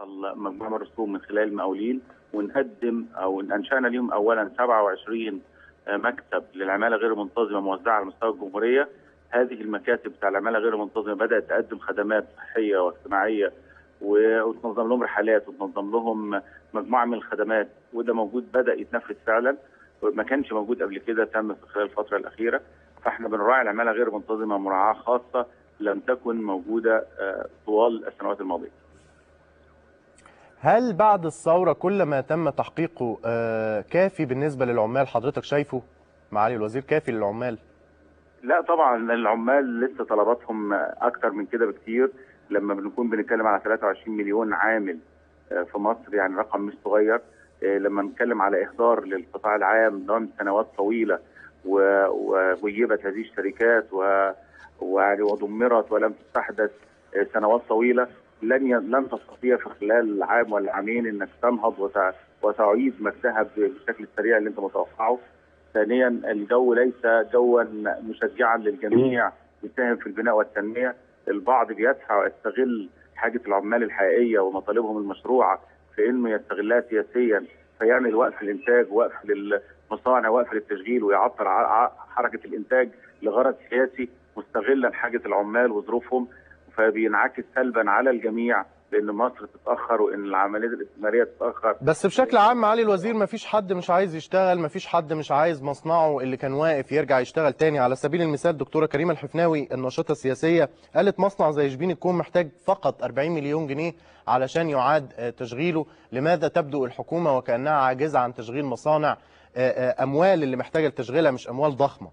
نحصل مجموعه من الرسوم من خلال المقاولين ونقدم او انشانا ليهم اولا 27 مكتب للعماله غير المنتظمه موزعه على مستوى الجمهوريه هذه المكاتب بتاع العماله غير المنتظمه بدات تقدم خدمات صحيه واجتماعيه وتنظم لهم رحلات وتنظم لهم مجموعه من الخدمات وده موجود بدا يتنفذ فعلا ما كانش موجود قبل كده تم في خلال الفتره الاخيره فاحنا بنراعي العماله غير المنتظمه مراعاه خاصه لم تكن موجوده طوال السنوات الماضيه. هل بعد الثوره كل ما تم تحقيقه كافي بالنسبه للعمال حضرتك شايفه معالي الوزير كافي للعمال؟ لا طبعا العمال لسه طلباتهم اكتر من كده بكتير لما بنكون بنتكلم على 23 مليون عامل في مصر يعني رقم مش صغير لما نتكلم على اخضار للقطاع العام دوام سنوات طويله وغيبت هذه الشركات و ودمرت ولم تستحدث سنوات طويله لن ي... لن تستطيع في خلال عام ولا عامين انك تنهض وت... وتعيد مجدها بالشكل السريع اللي انت متوقعه. ثانيا الجو ليس جوا مشجعا للجميع يساهم في البناء والتنميه، البعض بيسعى ويستغل حاجه العمال الحقيقيه ومطالبهم المشروعه في انه يستغلها سياسيا فيعمل وقف الانتاج، وقف للمصانع، وقف للتشغيل ويعطل حركه الانتاج لغرض سياسي مستغلا حاجه العمال وظروفهم فبينعكس سلبا على الجميع لان مصر تتاخر وان العمليات الاستثماريه تتاخر بس بشكل عام معالي الوزير ما فيش حد مش عايز يشتغل ما فيش حد مش عايز مصنعه اللي كان واقف يرجع يشتغل تاني على سبيل المثال دكتوره كريمه الحفناوي الناشطه السياسيه قالت مصنع زي شبين الكوم محتاج فقط 40 مليون جنيه علشان يعاد تشغيله لماذا تبدو الحكومه وكانها عاجزه عن تشغيل مصانع اموال اللي محتاجه لتشغيلها مش اموال ضخمه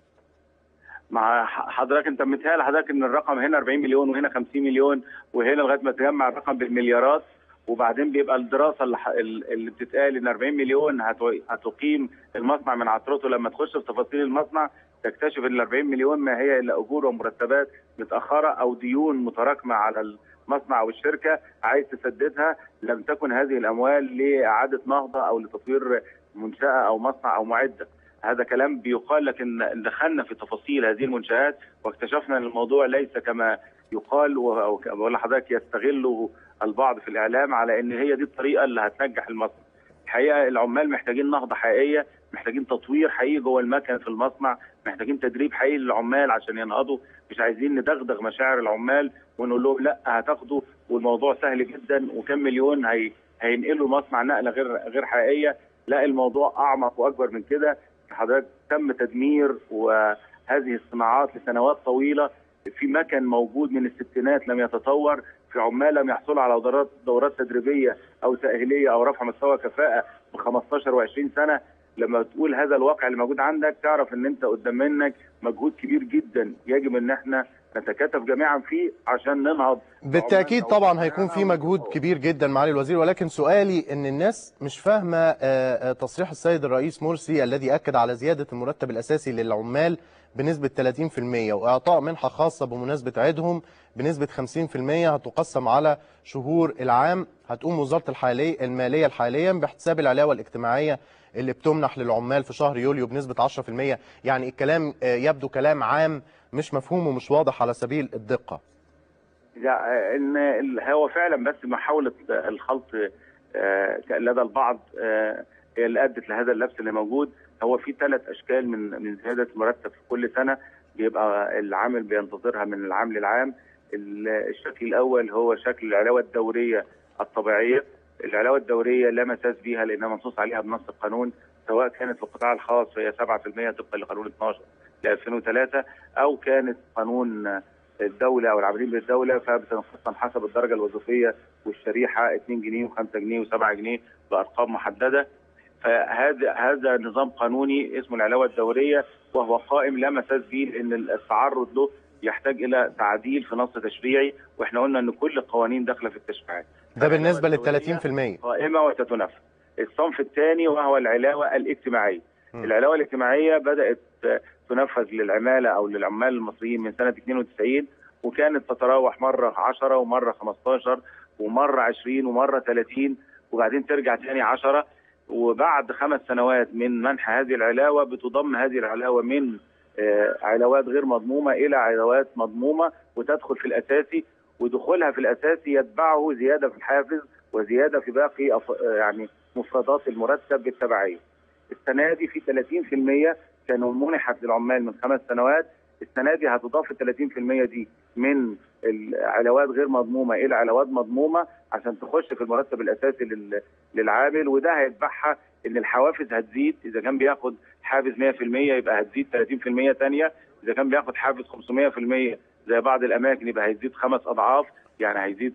مع حضرتك انت متهيأ لحضرتك ان الرقم هنا 40 مليون وهنا 50 مليون وهنا لغايه ما تجمع الرقم بالمليارات وبعدين بيبقى الدراسه اللي, اللي بتتقال ان 40 مليون هتقيم المصنع من عطرته لما تخش في تفاصيل المصنع تكتشف ان ال 40 مليون ما هي الا اجور ومرتبات متاخره او ديون متراكمه على المصنع او الشركه عايز تسددها لم تكن هذه الاموال لاعاده نهضه او لتطوير منشاه او مصنع او معده. هذا كلام بيقال لكن دخلنا في تفاصيل هذه المنشآت واكتشفنا ان الموضوع ليس كما يقال وبقول لحضرتك يستغله البعض في الاعلام على ان هي دي الطريقه اللي هتنجح المصنع. الحقيقه العمال محتاجين نهضه حقيقيه، محتاجين تطوير حقيقي جوه المكن في المصنع، محتاجين تدريب حقيقي للعمال عشان ينهضوا، مش عايزين ندغدغ مشاعر العمال ونقول لهم لا هتاخدوا والموضوع سهل جدا وكم مليون هي هينقلوا المصنع نقله غير غير حقيقيه، لا الموضوع اعمق واكبر من كده حضرتك تم تدمير وهذه الصناعات لسنوات طويله في مكن موجود من الستينات لم يتطور في عمال لم يحصلوا على دورات دورات تدريبيه او تاهيليه او رفع مستوى كفاءه ب 15 و20 سنه لما تقول هذا الواقع اللي موجود عندك تعرف ان انت قدام منك مجهود كبير جدا يجب ان احنا نتكاتف جميعا فيه عشان ننهض بالتاكيد طبعا هيكون في مجهود كبير جدا معالي الوزير ولكن سؤالي ان الناس مش فاهمه تصريح السيد الرئيس مرسي الذي اكد على زياده المرتب الاساسي للعمال بنسبه 30% واعطاء منحه خاصه بمناسبه عيدهم بنسبه 50% هتقسم على شهور العام هتقوم وزاره الحاليه الماليه حاليا باحتساب العلاوه الاجتماعيه اللي بتمنح للعمال في شهر يوليو بنسبه 10% يعني الكلام يبدو كلام عام مش مفهوم ومش واضح على سبيل الدقه لا ان هو فعلا بس محاوله الخلط لدى البعض هي اللي ادت لهذا اللبس اللي موجود هو في ثلاث اشكال من من زياده المرتب في كل سنه بيبقى العامل بينتظرها من العام للعام الشكل الاول هو شكل العلاوه الدوريه الطبيعيه العلاوه الدوريه لا مساس بها لانها منصوص عليها بنص القانون سواء كانت في القطاع الخاص فهي 7% طبقا لقانون 12 ل 2003 او كانت قانون الدوله او العاملين بالدوله فبتنقسم حسب الدرجه الوظيفيه والشريحه 2 جنيه و5 جنيه و7 جنيه بارقام محدده فهذا هذا نظام قانوني اسمه العلاوه الدوريه وهو قائم لا مساس به لان التعرض له يحتاج الى تعديل في نص تشريعي واحنا قلنا ان كل القوانين داخله في التشريعات ده بالنسبه لل 30% قائمه وتتنفذ الصنف الثاني وهو العلاوه الاجتماعيه م. العلاوه الاجتماعيه بدات تنفذ للعماله او للعمال المصريين من سنه 92 وكانت تتراوح مره 10 ومره 15 ومره 20 ومره 30 وبعدين ترجع ثاني 10 وبعد خمس سنوات من منح هذه العلاوه بتضم هذه العلاوه من علاوات غير مضمومه الى علاوات مضمومه وتدخل في الاساسي ودخولها في الاساسي يتبعه زياده في الحافز وزياده في باقي أف- يعني مفردات المرتب بالتبعيه. السنه دي في 30% كانوا منحت للعمال من خمس سنوات السنه دي هتضاف ال 30% دي من العلاوات غير مضمومه الى علاوات مضمومه عشان تخش في المرتب الاساسي لل- للعامل وده هيتبعها ان الحوافز هتزيد اذا كان بياخد حافز 100% يبقى هتزيد 30% ثانيه اذا كان بياخد حافز 500% زي بعض الاماكن يبقى هيزيد خمس اضعاف يعني هيزيد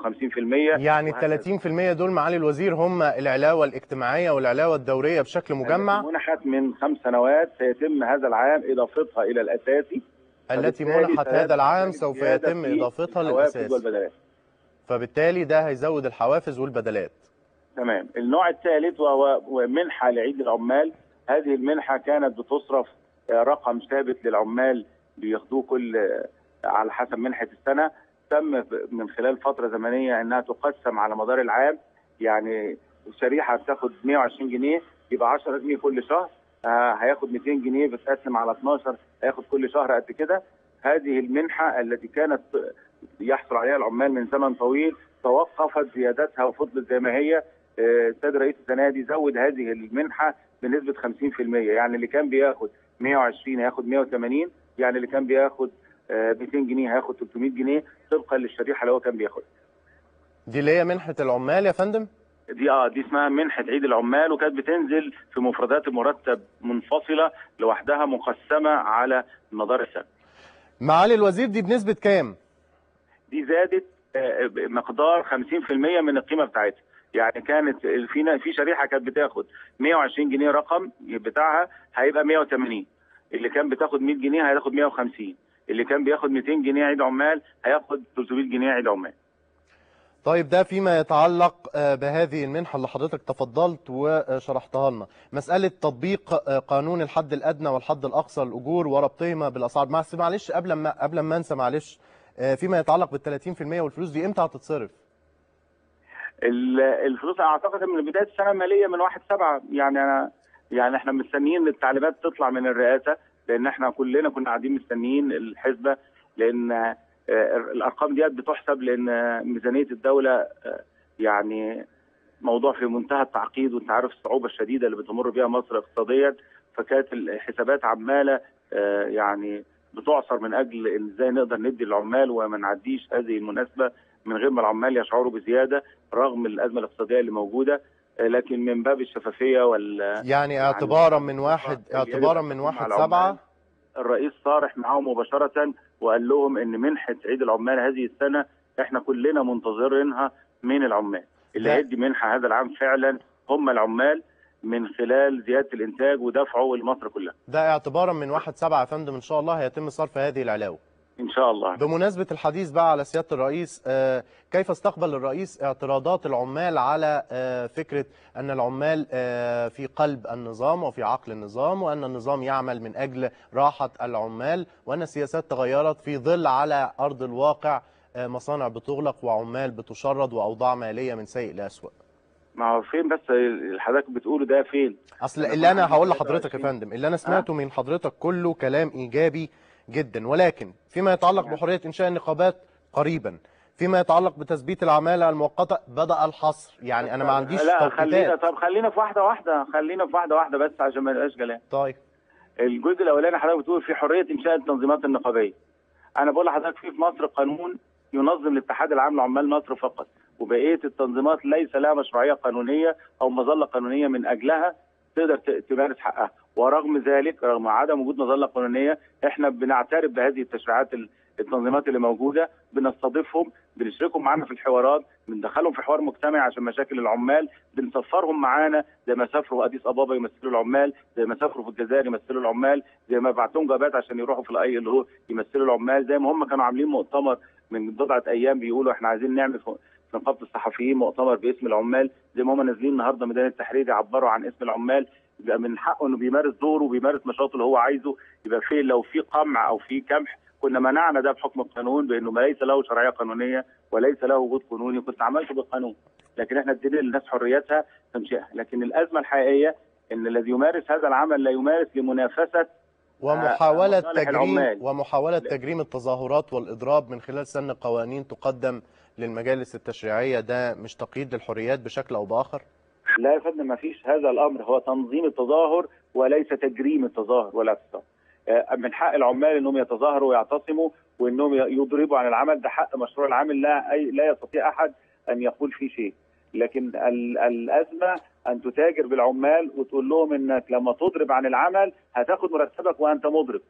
150% يعني ال وهكذا. 30% دول معالي الوزير هم العلاوه الاجتماعيه والعلاوه الدوريه بشكل مجمع التي منحت من خمس سنوات سيتم هذا العام اضافتها الى الاساسي التي فبالتالي منحت سيبقى هذا العام ذلك سوف زيادة يتم في اضافتها الحوافز للاساس والبدلات فبالتالي ده هيزود الحوافز والبدلات تمام النوع الثالث وهو منحة لعيد العمال هذه المنحة كانت بتصرف آه، رقم ثابت للعمال بياخدوه كل آه، على حسب منحة السنة تم من خلال فترة زمنية انها تقسم على مدار العام يعني شريحة بتاخد 120 جنيه يبقى 10 جنيه كل شهر آه، هياخد 200 جنيه بتقسم على 12 هياخد كل شهر قد كده هذه المنحة التي كانت يحصل عليها العمال من زمن طويل توقفت زيادتها وفضلت زي ما هي آه، السيد رئيس السنه دي زود هذه المنحه بنسبه 50% يعني اللي كان بياخد 120 هياخد 180 يعني اللي كان بياخد آه، 200 جنيه هياخد 300 جنيه طبقا للشريحه اللي هو كان بياخدها دي اللي هي منحه العمال يا فندم دي اه دي اسمها منحه عيد العمال وكانت بتنزل في مفردات المرتب منفصله لوحدها مقسمه على مدار السنه معالي الوزير دي بنسبه كام دي زادت آه، بمقدار 50% من القيمه بتاعتها يعني كانت في في شريحه كانت بتاخد 120 جنيه رقم بتاعها هيبقى 180 اللي كان بتاخد 100 جنيه هياخد 150 اللي كان بياخد 200 جنيه عيد عمال هياخد 300 جنيه عيد عمال طيب ده فيما يتعلق آه، بهذه المنحة اللي حضرتك تفضلت وشرحتها لنا مسألة تطبيق آه، قانون الحد الأدنى والحد الأقصى للأجور وربطهما بالأسعار معلش معلش قبل ما قبل ما أنسى معلش آه، فيما يتعلق بال 30% والفلوس دي إمتى هتتصرف؟ ال- الفلوس اعتقد من بدايه السنه الماليه من 1 7 يعني انا يعني احنا مستنيين التعليمات تطلع من الرئاسه لان احنا كلنا كنا قاعدين مستنيين الحسبه لان آه، الارقام ديت بتحسب لان ميزانيه الدوله آه، يعني موضوع في منتهى التعقيد وانت عارف الصعوبه الشديده اللي بتمر بها مصر اقتصاديا فكانت الحسابات عماله آه، يعني بتعصر من اجل إن ازاي نقدر ندي للعمال وما نعديش هذه المناسبه من غير ما العمال يشعروا بزياده رغم الازمه الاقتصاديه اللي موجوده آه، لكن من باب الشفافيه وال يعني اعتبارا من واحد اللي اعتبارا من مع واحد العمال. سبعة الرئيس صارح معاهم مباشره وقال لهم ان منحه عيد العمال هذه السنه احنا كلنا منتظرينها من العمال اللي ده- هيدي منحه هذا العام فعلا هم العمال من خلال زياده الانتاج ودفعه لمصر كلها ده اعتبارا من واحد سبعة يا فندم إن شاء الله هيتم صرف هذه العلاوة ان شاء الله بمناسبة الحديث بقى على سيادة الرئيس آه، كيف استقبل الرئيس اعتراضات العمال على آه، فكرة أن العمال آه، في قلب النظام وفي عقل النظام وأن النظام يعمل من أجل راحة العمال وأن السياسات تغيرت في ظل على أرض الواقع آه، مصانع بتغلق وعمال بتشرد وأوضاع مالية من سيء لأسوأ ما هو فين بس اللي حضرتك بتقوله ده فين اصل أنا اللي كنت انا عندي هقول لحضرتك يا 23. فندم اللي انا سمعته من حضرتك كله كلام ايجابي جدا ولكن فيما يتعلق نعم. بحريه انشاء النقابات قريبا فيما يتعلق بتثبيت العماله المؤقته بدا الحصر يعني انا ما عنديش لا خلينا توقيتات طب خلينا في واحده واحده خلينا في واحده واحده بس عشان ما يبقاش كلام طيب الجزء الاولاني حضرتك بتقول في حريه انشاء التنظيمات النقابيه انا بقول لحضرتك في في مصر قانون ينظم الاتحاد العام لعمال مصر فقط وبقيه التنظيمات ليس لها مشروعيه قانونيه او مظله قانونيه من اجلها تقدر ت- تمارس حقها ورغم ذلك رغم عدم وجود مظله قانونيه احنا بنعترف بهذه التشريعات ال- التنظيمات اللي موجوده بنستضيفهم بنشركهم معانا في الحوارات بندخلهم في حوار مجتمعي عشان مشاكل العمال بنسفرهم معانا زي ما سافروا اديس ابابا يمثلوا العمال زي ما سافروا في الجزائر يمثلوا العمال زي ما بعتهم جوابات عشان يروحوا في الاي ال او يمثلوا العمال زي ما هم كانوا عاملين مؤتمر من بضعه ايام بيقولوا احنا عايزين نعمل في في نقابه الصحفيين مؤتمر باسم العمال زي ما هم نازلين النهارده ميدان التحرير يعبروا عن اسم العمال يبقى من حقه انه بيمارس دوره وبيمارس نشاطه اللي هو عايزه يبقى في لو في قمع او في كمح كنا منعنا ده بحكم القانون بانه ما ليس له شرعيه قانونيه وليس له وجود قانوني كنت عملته بالقانون لكن احنا ادينا للناس حريتها تمشيها لكن الازمه الحقيقيه ان الذي يمارس هذا العمل لا يمارس لمنافسه ومحاولة مصالح تجريم العمال. ومحاولة تجريم التظاهرات والإضراب من خلال سن قوانين تقدم للمجالس التشريعية ده مش تقييد للحريات بشكل أو بآخر؟ لا يا فندم ما فيش هذا الامر هو تنظيم التظاهر وليس تجريم التظاهر ولا اعتصام آه، من حق العمال انهم يتظاهروا ويعتصموا وانهم يضربوا عن العمل ده حق مشروع العمل لا أي لا يستطيع احد ان يقول فيه شيء لكن ال- الازمه ان تتاجر بالعمال وتقول لهم انك لما تضرب عن العمل هتاخد مرتبك وانت مضرب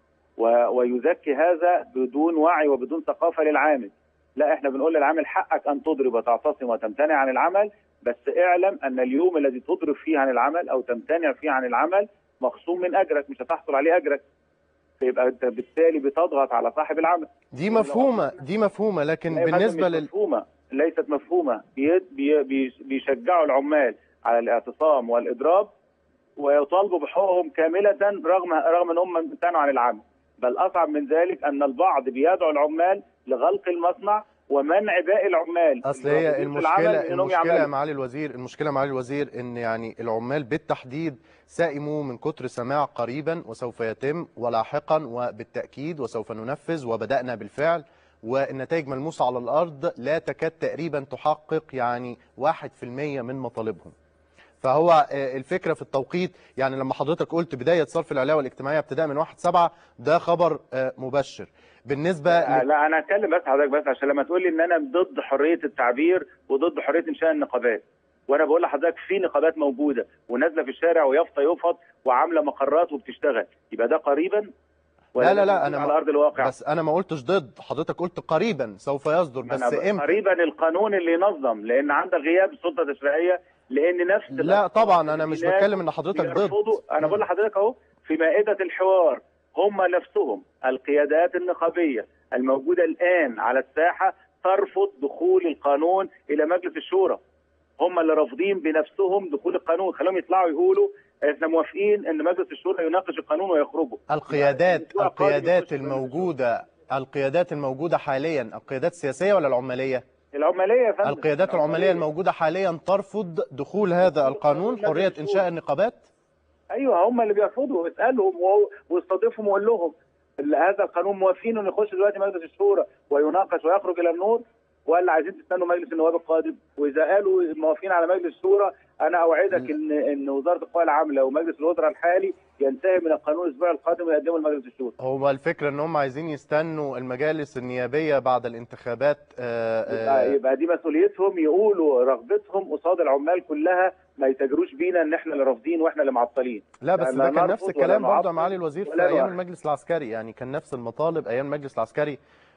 و- ويزكي هذا بدون وعي وبدون ثقافه للعامل لا احنا بنقول للعامل حقك ان تضرب وتعتصم وتمتنع عن العمل بس اعلم ان اليوم الذي تضرب فيه عن العمل او تمتنع فيه عن العمل مخصوم من اجرك مش هتحصل عليه اجرك فيبقى انت بالتالي بتضغط على صاحب العمل دي مفهومة دي مفهومة لكن لا يا فندم بالنسبة مش لل مفهومه ليست مفهومه بي- بي- بي- بيشجعوا العمال على الاعتصام والاضراب ويطالبوا بحقوقهم كامله رغم رغم ان هم امتنعوا عن العمل بل اصعب من ذلك ان البعض بيدعو العمال لغلق المصنع ومنع باقي العمال اصل اللي هي موجودين في العمل المشكله انهم المشكله يا يعملوا معالي الوزير المشكله معالي الوزير ان يعني العمال بالتحديد سائموا من كتر سماع قريبا وسوف يتم ولاحقا وبالتاكيد وسوف ننفذ وبدانا بالفعل والنتائج ملموسه على الارض لا تكاد تقريبا تحقق يعني 1% من مطالبهم فهو آه، الفكره في التوقيت يعني لما حضرتك قلت بدايه صرف العلاوه الاجتماعيه ابتداء من 1 7 ده خبر آه، مبشر بالنسبه لا, ل... لا انا هتكلم بس حضرتك بس عشان لما تقول لي ان انا ضد حريه التعبير وضد حريه انشاء النقابات وانا بقول لحضرتك في نقابات موجوده ونازله في الشارع ويافطه يفط وعامله مقرات وبتشتغل يبقى ده قريبا لا، لا، لا، ده أنا على ما- ارض الواقع بس انا ما قلتش ضد حضرتك قلت قريبا سوف يصدر ما بس أنا امتى قريبا القانون اللي ينظم لان عندك غياب سلطه تشريعيه لان نفس لا الأفكار طبعا انا مش والدينات بتكلم ان حضرتك ضد بيرفضوا انا بقول لحضرتك اهو في مائده الحوار هم نفسهم القيادات النقابيه الموجوده الان على الساحه ترفض دخول القانون الى مجلس الشورى هم اللي رافضين بنفسهم دخول القانون خليهم يطلعوا يقولوا احنا موافقين ان مجلس الشورى يناقش القانون ويخرجوا القيادات الأسبوع القادم القيادات يخش مجلس الموجوده القيادات الموجوده حاليا القيادات السياسيه ولا العماليه العماليه يا فندم القيادات العماليه الموجوده حاليا ترفض دخول هذا القانون حريه انشاء النقابات ايوه هم اللي بيرفضوا اسالهم و- واستضيفهم وقول لهم اللي هذا القانون موافقين انه يخش دلوقتي مجلس الشورى ويناقش ويخرج الى النور ولا عايزين تستنوا مجلس النواب القادم واذا قالوا موافقين على مجلس الشورى انا اوعدك ان ان وزاره القوى العامله ومجلس الوزراء الحالي ينتهي من القانون الاسبوع القادم ويقدمه لمجلس الشورى هو الفكره ان هم عايزين يستنوا المجالس النيابيه بعد الانتخابات آه، يبقى, آه، يبقى دي مسؤوليتهم يقولوا رغبتهم قصاد العمال كلها ما يتاجروش بينا ان احنا اللي رافضين واحنا اللي معطلين لا بس لا ده كان نرفض نفس ولا الكلام برضه يا نعطل معالي الوزير في ولا ايام نؤخر. المجلس العسكري يعني كان نفس المطالب ايام المجلس العسكري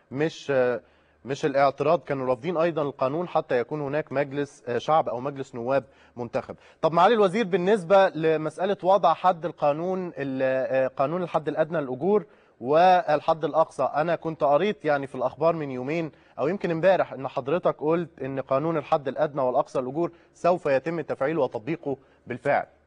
مش مش الاعتراض كانوا رافضين ايضا القانون حتى يكون هناك مجلس شعب او مجلس نواب منتخب طب معالي الوزير بالنسبه لمساله وضع حد القانون ال- قانون الحد الادنى للاجور والحد الاقصى انا كنت قريت يعني في الاخبار من يومين او يمكن امبارح ان حضرتك قلت ان قانون الحد الادنى والاقصى للاجور سوف يتم تفعيله وتطبيقه بالفعل